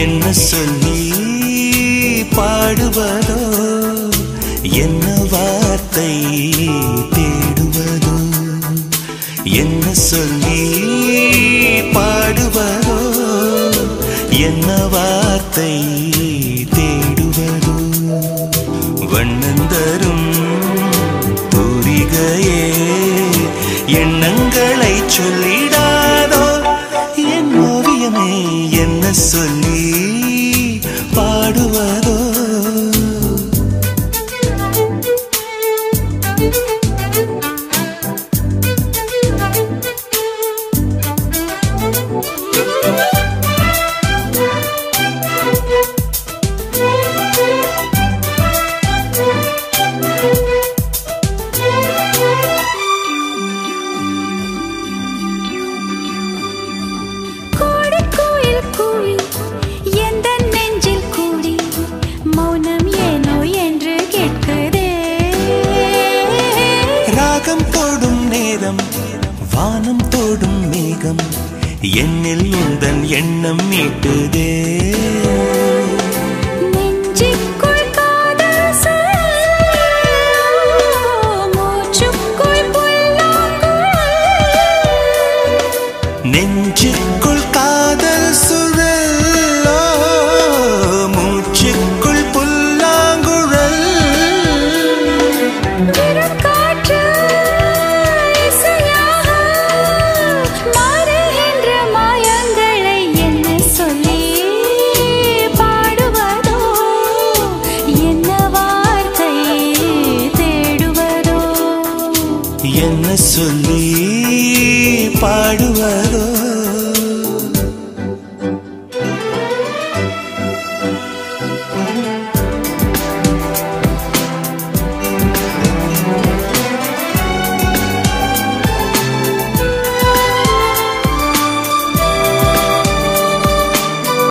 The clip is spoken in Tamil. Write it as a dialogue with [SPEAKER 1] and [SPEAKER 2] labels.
[SPEAKER 1] என்ன சொல்லி பாடுவதோ என்ன வார்த்தை தேடுவதோ என்ன சொல்லி பாடுவதோ என்ன வார்த்தை தேடுவதோ வண்ணந்தரும் தூரிகையே எண்ணங்களை சொல்லிடாதோ என் ஓவியமே என்ன சொல்லி பாடுவதோ
[SPEAKER 2] கோடி கோயில் கூடி எந்த நெஞ்சில் கூடி மௌனம் ஏனோ என்று கேட்குதே
[SPEAKER 1] ராகம் தோடும் நேரம் வானம் தோடும் மேகம் என்னில் உந்தன் எண்ணம் மீட்டுதே
[SPEAKER 2] நெஞ்சுக்குள் காதல் சொல், மூச்சுக்குள் புல்லாங்குழல்.
[SPEAKER 1] நெஞ்சுக்குள் காதல் சுழலோ மூச்சுக்குள் புல்லாங்குழல்
[SPEAKER 2] வெறும் காற்று இசையாக மாறுகின்ற மாயங்களை என்ன சொல்லி பாடுவதோ என்ன வார்த்தை தேடுவதோ
[SPEAKER 1] என்ன சொல்லி பாடுவதோ